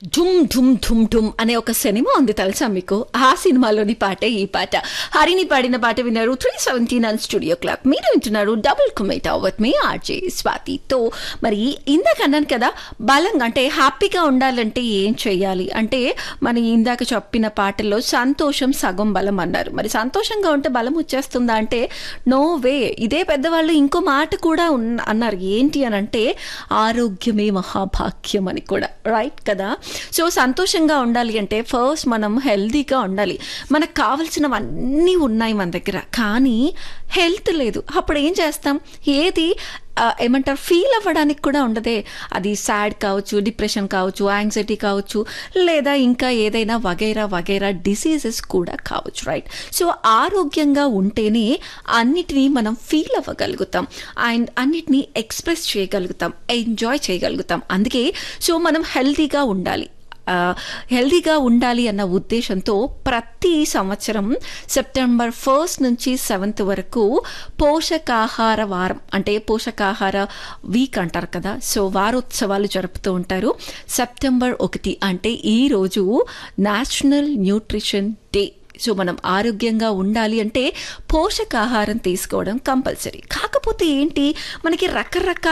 ఢుమ్ ఢుమ్ ఢుమ్ ఢుమ్ అనే ఒక సినిమా ఉంది తెలుసా మీకు ఆ సినిమాలోని పాటే ఈ పాట హరిని పాడిన పాట విన్నారు three seventeen and studio clock మీరు వింటున్నారు డబుల్ కుమేటా విత్ మీ ఆర్జే స్వాతితో మరి ఇందాక అన్నాను కదా బలంగా అంటే హ్యాపీగా ఉండాలంటే ఏం చేయాలి అంటే మన ఇందాక చెప్పిన పాటల్లో సంతోషం సగం బలం అన్నారు మరి సంతోషంగా ఉంటే బలం వచ్చేస్తుందా అంటే నో వే ఇదే పెద్దవాళ్ళు ఇంకో మాట కూడా ఉన్న అన్నారు ఏంటి అని అంటే ఆరోగ్యమే మహాభాగ్యం అని కూడా రైట్ కదా సో సంతోషంగా ఉండాలి అంటే ఫస్ట్ మనం హెల్తీగా ఉండాలి మనకు కావలసినవన్నీ ఉన్నాయి మన దగ్గర కానీ హెల్త్ లేదు అప్పుడు ఏం చేస్తాం ఏది ఆ, ఏమంటారు ఫీల్ అవ్వడానికి కూడా ఉండదే అది సాడ్ కావచ్చు డిప్రెషన్ కావచ్చు యాంగ్జైటీ కావచ్చు లేదా ఇంకా ఏదైనా వగైరా వగైరా డిసీజెస్ కూడా కావచ్చు రైట్ సో ఆరోగ్యంగా ఉంటేనే అన్నిటినీ మనం ఫీల్ అవ్వగలుగుతాం అండ్ అన్నిటినీ ఎక్స్ప్రెస్ చేయగలుగుతాం ఎంజాయ్ చేయగలుగుతాం అందుకే సో మనం హెల్తీగా ఉండాలి ఆ, హెల్తీగా ఉండాలి అన్న ఉద్దేశంతో ప్రతి సంవత్సరం సెప్టెంబర్ ఫస్ట్ నుంచి సెవెంత్ వరకు పోషకాహార వారం అంటే పోషకాహార వీక్ అంటారు కదా సో వారోత్సవాలు జరుపుతూ ఉంటారు సెప్టెంబర్ ఒకటి అంటే ఈరోజు నేషనల్ న్యూట్రిషన్ డే సో మనం ఆరోగ్యంగా ఉండాలి అంటే పోషకాహారం తీసుకోవడం కంపల్సరీ కాకపోతే ఏంటి మనకి రకరకాల